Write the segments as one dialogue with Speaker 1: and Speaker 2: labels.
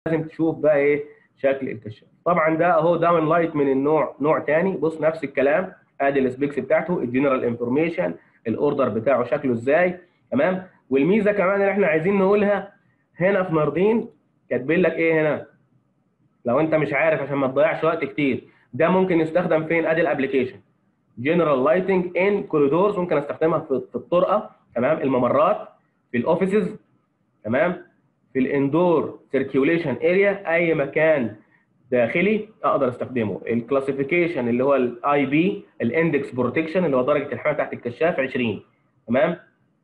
Speaker 1: لازم تشوف بقى ايه شكل الكشاف طبعا ده اهو داون لايت من النوع نوع ثاني بص نفس الكلام ادي السبيكس بتاعته الجنرال انفورميشن الاوردر بتاعه شكله ازاي تمام والميزه كمان اللي احنا عايزين نقولها هنا في ناردين كاتبين لك ايه هنا لو انت مش عارف عشان ما تضيعش وقت كتير ده ممكن يستخدم فين ادي الابلكيشن جنرال لايتنج ان كوريدورز ممكن استخدمها في في الطرقه تمام الممرات في الاوفيسز تمام في الاندور سيركيوليشن اريا اي مكان داخلي اقدر استخدمه الكلاسيفيكيشن اللي هو الاي بي الاندكس بروتكشن اللي هو درجه الحمايه تحت الكشاف 20 تمام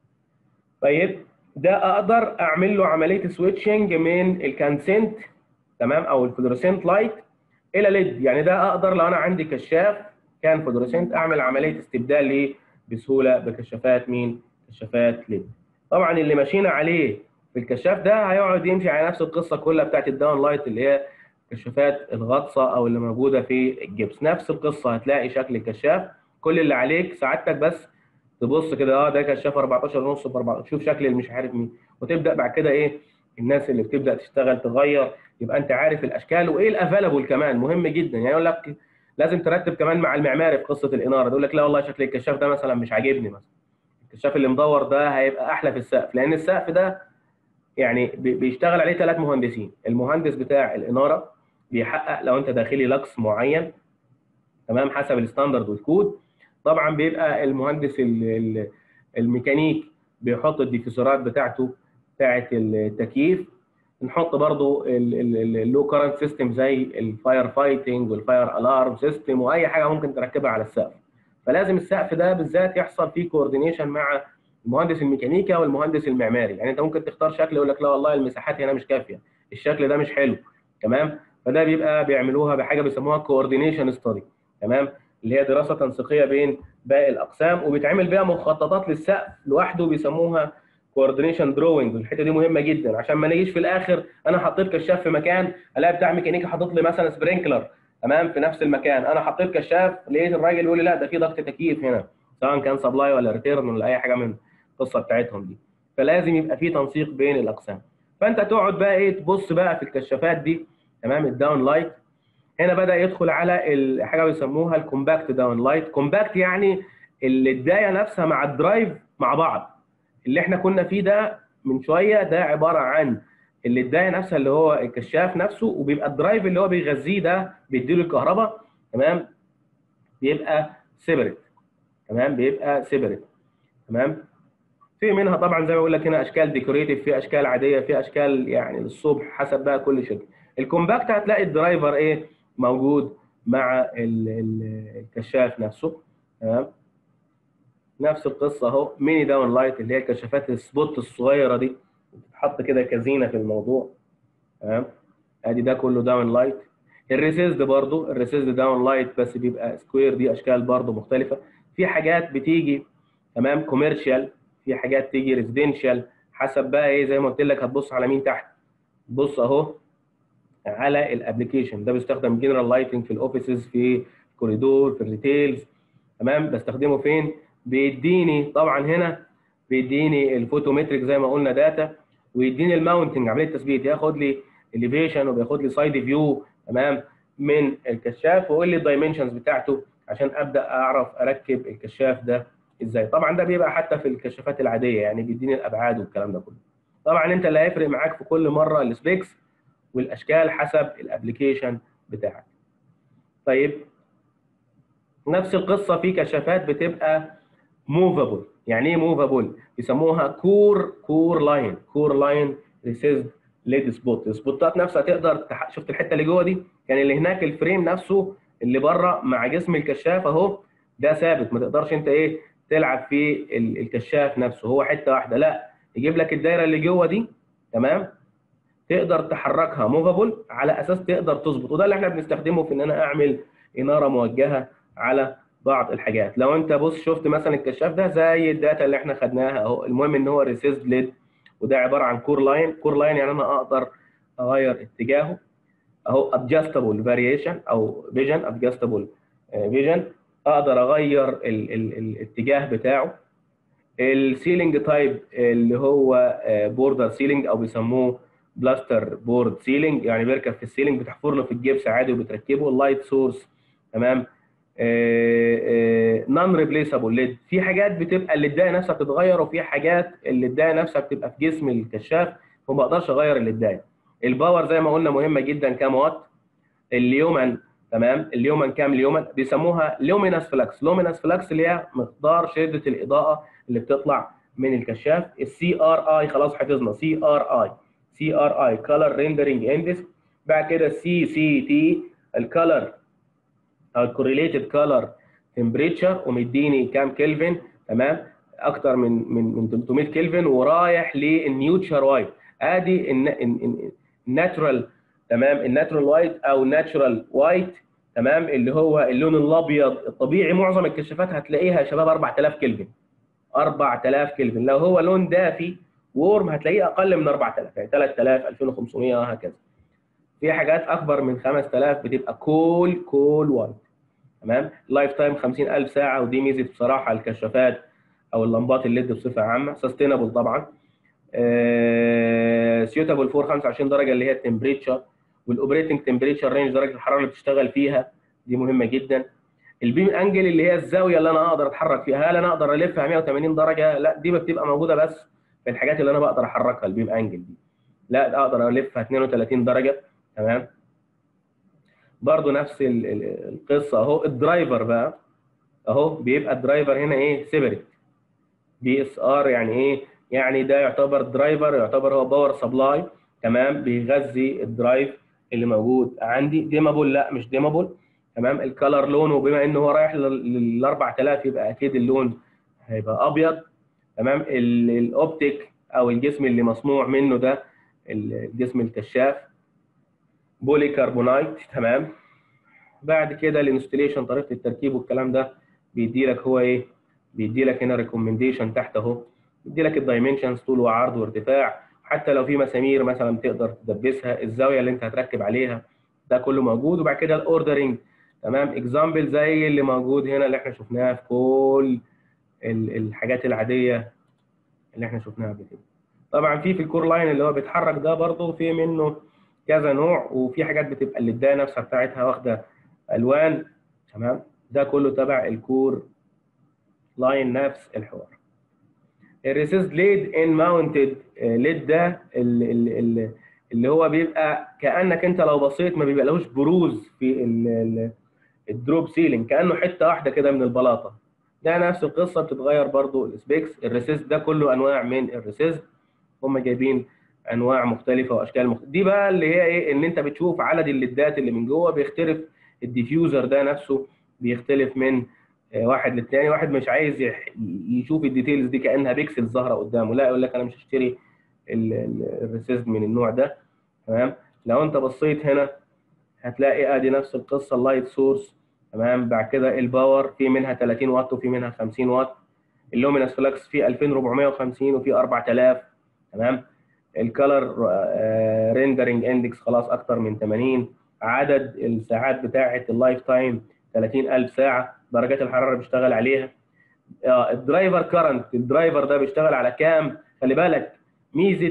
Speaker 1: طيب ده اقدر اعمل له عمليه سويتشنج من الكانسنت تمام او الفلوريسنت لايت الى ليد يعني ده اقدر لو انا عندي كشاف كان فلوريسنت اعمل عمليه استبدال ليه بسهوله بكشافات مين كشافات ليد طبعا اللي ماشيين عليه في الكشاف ده هيقعد يمشي على نفس القصه كلها بتاعت الداون لايت اللي هي كشافات الغطسه او اللي موجوده في الجبس نفس القصه هتلاقي شكل الكشاف كل اللي عليك سعادتك بس تبص كده اه ده كشاف 14 ونص ب 14 شوف شكل اللي مش عارف مين وتبدا بعد كده ايه الناس اللي بتبدا تشتغل تغير يبقى انت عارف الاشكال وايه الافيلابل كمان مهم جدا يعني يقول لك لازم ترتب كمان مع المعماري في قصه الاناره يقول لك لا والله شكل الكشاف ده مثلا مش عاجبني مثلا الكشاف اللي مدور ده هيبقى احلى في السقف لان السقف ده يعني بيشتغل عليه ثلاث مهندسين المهندس بتاع الاناره بيحقق لو انت داخلي لكس معين تمام حسب الستاندرد والكود طبعا بيبقى المهندس الميكانيك بيحط الديفيسورات بتاعته بتاعه التكييف نحط برضو اللو كارنت سيستم زي الفاير فايتنج والفاير الارم سيستم واي حاجه ممكن تركبها على السقف فلازم السقف ده بالذات يحصل فيه كوردينيشن مع المهندس الميكانيكا والمهندس المعماري يعني انت ممكن تختار شكل يقول لك لا والله المساحات هنا مش كافيه الشكل ده مش حلو تمام فده بيبقى بيعملوها بحاجه بيسموها كوردينيشن ستادي تمام اللي هي دراسه تنسيقيه بين باقي الاقسام وبيتعمل بيها مخططات للسقف لوحده بيسموها كوردينيشن دروينج الحته دي مهمه جدا عشان ما نجيش في الاخر انا حطيت كشاف في مكان الاقي بتاع ميكانيكا حاطط لي مثلا سبرينكلر تمام في نفس المكان انا حطيت كشاف لقيت الراجل يقول لي لا ده في ضغط تكييف هنا سواء كان سبلاي ولا ريتيرن ولا اي حاجه من القصه بتاعتهم دي فلازم يبقى في تنسيق بين الاقسام فانت تقعد بقى ايه تبص بقى في الكشافات دي تمام الداون لايت هنا بدا يدخل على حاجه بيسموها الكومباكت داون لايت كومباكت يعني الدايه نفسها مع الدرايف مع بعض اللي احنا كنا فيه ده من شويه ده عباره عن اللي الدايه نفسها اللي هو الكشاف نفسه وبيبقى الدرايف اللي هو بيغذيه ده بيديله الكهرباء تمام بيبقى سيبريت تمام بيبقى سيبريت تمام في منها طبعا زي ما بقول لك هنا اشكال ديكوريتيف في اشكال عاديه في اشكال يعني للصبح حسب بقى كل شكل الكومباكت هتلاقي الدرايفر ايه موجود مع ال ال الكشاف نفسه تمام نفس القصه اهو ميني داون لايت اللي هي الكشافات السبوت الصغيره دي بتتحط كده كزينه في الموضوع تمام ادي ده كله داون لايت الريسيزد برضو الريسيزد داون لايت بس بيبقى سكوير دي اشكال برضو مختلفه في حاجات بتيجي تمام كوميرشال في حاجات تيجي ريزيدنشال حسب بقى ايه زي ما قلت لك هتبص على مين تحت بص اهو على الابلكيشن ده بيستخدم جنرال لايتنج في الاوفيسز في الكوريدور في الريتيلز تمام بستخدمه فين بيديني طبعا هنا بيديني الفوتومتريك زي ما قلنا داتا ويديني الماونتنج عمليه تثبيت ياخد لي اليفيشن وبياخد لي سايد فيو تمام من الكشاف ويقول لي الدايمنشنز بتاعته عشان ابدا اعرف اركب الكشاف ده ازاي طبعا ده بيبقى حتى في الكشافات العاديه يعني بيديني الابعاد والكلام ده كله طبعا انت اللي هيفرق معاك في كل مره السبيكس والاشكال حسب الابلكيشن بتاعك طيب نفس القصه في كشافات بتبقى موفابل يعني ايه موفابل بيسموها كور كور لاين كور لاين ريسيزد ليد سبوت السبوتات نفسها تقدر تح... شفت الحته اللي جوه دي يعني اللي هناك الفريم نفسه اللي بره مع جسم الكشاف اهو ده ثابت ما تقدرش انت ايه تلعب في الكشاف نفسه هو حته واحده لا يجيب لك الدايره اللي جوه دي تمام تقدر تحركها موفابل على اساس تقدر تظبط وده اللي احنا بنستخدمه في ان انا اعمل اناره موجهه على بعض الحاجات لو انت بص شفت مثلا الكشاف ده زي الداتا اللي احنا خدناها اهو المهم ان هو ريسيزد ليد وده عباره عن كور لاين كور لاين يعني انا اقدر اغير اتجاهه اهو ادجستبل فاريشن او فيجن ادجستبل فيجن اقدر اغير ال ال الاتجاه بتاعه السيلينج تايب اللي هو بوردر سيلينج او بيسموه بلاستر بورد سيلينج يعني بيركب في السيلينج بتحفر له في الجبس عادي وبتركبه اللايت سورس تمام نون ريبليسابل ليد في حاجات بتبقى الليدايه نفسها بتتغير وفي حاجات الليدايه نفسها بتبقى في جسم الكشاف وما اقدرش اغير الليدايه الباور زي ما قلنا مهمه جدا كام وات اليومن تمام اليومن كام اليومن بيسموها لومينس فلكس لومينس فلكس اللي هي مقدار شده الاضاءه اللي بتطلع من الكشاف السي ار اي خلاص حفظنا سي ار اي سي ار اي كلر ريندرنج اندكس بعد كده سي سي تي الكلر او الكوريليتد كلر تمبريتشر ومديني كام كلفن تمام اكتر من من من 300 كلفن ورايح للنيوتشر وايت ادي الناتشرال تمام الناتشرال وايت او ناتشرال وايت تمام اللي هو اللون الابيض الطبيعي معظم الكشافات هتلاقيها يا شباب 4000 كلفن 4000 كلفن لو هو لون دافي وورم هتلاقيه اقل من 4000 يعني 3000 2500 وهكذا في حاجات اكبر من 5000 بتبقى كول كول وايت تمام لايف تايم 50000 ساعه ودي ميزه بصراحه الكشافات او اللمبات الليد بصفه عامه سستينابل طبعا سيوتابل فور 25 درجه اللي هي التمبريتشر والاوبريتنج تمبريتشر رينج درجه الحراره اللي بتشتغل فيها دي مهمه جدا البيم انجل اللي هي الزاويه اللي انا اقدر اتحرك فيها هل انا اقدر الفها 180 درجه لا دي بتبقى موجوده بس في الحاجات اللي انا بقدر احركها البيم انجل دي لا اقدر الفها 32 درجه تمام برضو نفس القصه اهو الدرايفر بقى اهو بيبقى الدرايفر هنا ايه سيبريت بي اس ار يعني ايه يعني ده يعتبر درايفر يعتبر هو باور سبلاي تمام بيغذي الدرايف اللي موجود عندي ديمابل لا مش ديمابل تمام الكالر لونه بما ان هو رايح لل 4000 يبقى اكيد اللون هيبقى ابيض تمام الاوبتيك او الجسم اللي مصنوع منه ده الجسم الكشاف بولي كربونايت تمام بعد كده الانستليشن طريقه التركيب والكلام ده بيدي لك هو ايه بيدي لك هنا ريكومنديشن تحت اهو بيدي لك الدايمنشنز طول وعرض وارتفاع حتى لو في مسامير مثلا تقدر تدبسها الزاويه اللي انت هتركب عليها ده كله موجود وبعد كده الاوردرنج تمام اكزامبل زي اللي موجود هنا اللي احنا شفناها في كل الحاجات العاديه اللي احنا شفناها قبل كده طبعا في في الكور لاين اللي هو بيتحرك ده برضه في منه كذا نوع وفي حاجات بتبقى الليدايه نفسها بتاعتها واخده الوان تمام ده كله تبع الكور لاين نفس الحوار الريسيست ليد ان ماونتد ليد ده اللي, اللي هو بيبقى كانك انت لو بصيت ما بيبقى لهوش بروز في الدروب سيلينج كانه حته واحده كده من البلاطه ده نفس القصه بتتغير برضو السبيكس الريسيست ده كله انواع من الريسيست هم جايبين انواع مختلفه واشكال مختلفه دي بقى اللي هي ايه ان انت بتشوف عدد الليدات اللي من جوه بيختلف الديفيوزر ده نفسه بيختلف من واحد للتاني واحد مش عايز يشوف الديتيلز دي كانها بيكسل ظاهره قدامه لا يقول لك انا مش هشتري الريسيست من النوع ده تمام لو انت بصيت هنا هتلاقي ادي نفس القصه اللايت سورس تمام بعد كده الباور في منها 30 واط وفي منها 50 واط اللومينس فلكس في 2450 وفي 4000 تمام الكالر ريندرنج اندكس خلاص اكتر من 80 عدد الساعات بتاعه اللايف تايم 30000 ساعه درجات الحراره اللي بيشتغل عليها الدرايفر كارنت الدرايفر ده بيشتغل على كام خلي بالك ميزه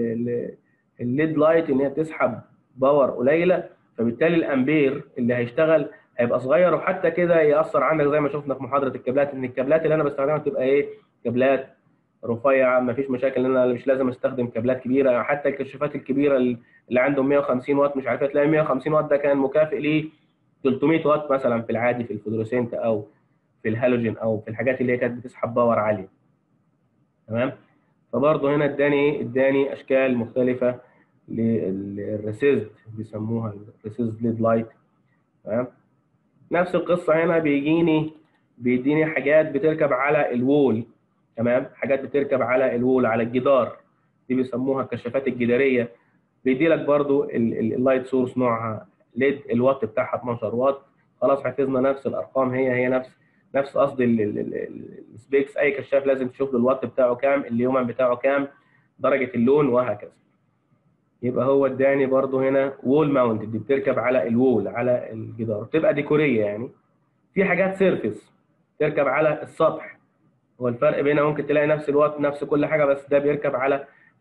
Speaker 1: الليد لايت ان هي بتسحب باور قليله فبالتالي الامبير اللي هيشتغل هيبقى صغير وحتى كده ياثر عندك زي ما شفنا في محاضره الكابلات ان الكابلات اللي انا بستخدمها بتبقى ايه كابلات رفيعه ما فيش مشاكل ان انا مش لازم استخدم كابلات كبيره حتى الكشافات الكبيره اللي عندهم 150 واط مش عارف تلاقي 150 واط ده كان مكافئ ليه 300 واط مثلا في العادي في الفلوروسنت او في الهالوجين او في الحاجات اللي هي كانت بتسحب باور عاليه تمام فبرضه هنا اداني ايه اداني اشكال مختلفه للريسيزد بيسموها الريسيزد ليد لايت تمام نفس القصه هنا بيجيني بيديني حاجات بتركب على الوول تمام حاجات بتركب على الوول على الجدار دي بيسموها الكشافات الجداريه بيدي لك برضو اللايت سورس نوعها ليد الوات بتاعها 12 واط خلاص حفظنا نفس الارقام هي هي نفس نفس قصدي السبيكس اي كشاف لازم تشوف له الوات بتاعه كام اليومن بتاعه كام درجه اللون وهكذا يبقى هو اداني برضو هنا وول ماونت دي بتركب على الوول على الجدار بتبقى ديكوريه يعني في حاجات سيرفيس تركب على السطح هو الفرق بينها ممكن تلاقي نفس الوقت نفس كل حاجه بس ده بيركب على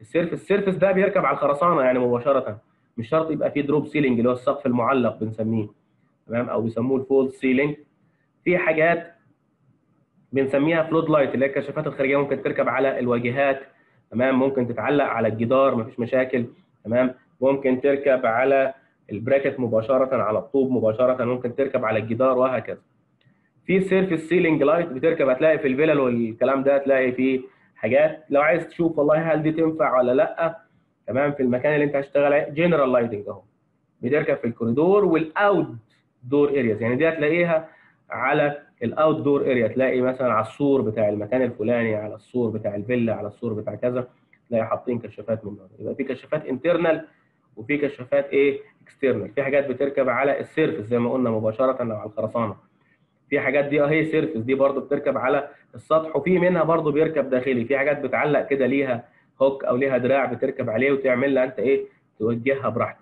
Speaker 1: السيرفس السيرفس ده بيركب على الخرسانه يعني مباشره مش شرط يبقى فيه دروب سيلينج اللي هو السقف المعلق بنسميه تمام او بيسموه الفول سيلينج في حاجات بنسميها فلود لايت اللي هي الكشافات الخارجيه ممكن تركب على الواجهات تمام ممكن تتعلق على الجدار مفيش مشاكل تمام ممكن تركب على البراكت مباشره على الطوب مباشره ممكن تركب على الجدار وهكذا في سيرفيس سيلينج لايت بتركب هتلاقي في الفيلل والكلام ده هتلاقي فيه حاجات لو عايز تشوف والله هل دي تنفع ولا لا تمام في المكان اللي انت هتشتغل عليه جنرال لايتنج اهو بتركب في الكوريدور والاوت دور ارياز يعني دي هتلاقيها على الاوت دور اريا تلاقي مثلا على السور بتاع المكان الفلاني على السور بتاع الفيلا على السور بتاع كذا تلاقي حاطين كشافات من هنا يبقى في كشافات انترنال وفي كشافات ايه اكسترنال في حاجات بتركب على السيرفس زي ما قلنا مباشره او على الخرسانه في حاجات دي اهي سيرفس دي برضو بتركب على السطح وفي منها برضو بيركب داخلي في حاجات بتعلق كده ليها هوك او ليها دراع بتركب عليه وتعمل لها انت ايه توجهها براحتك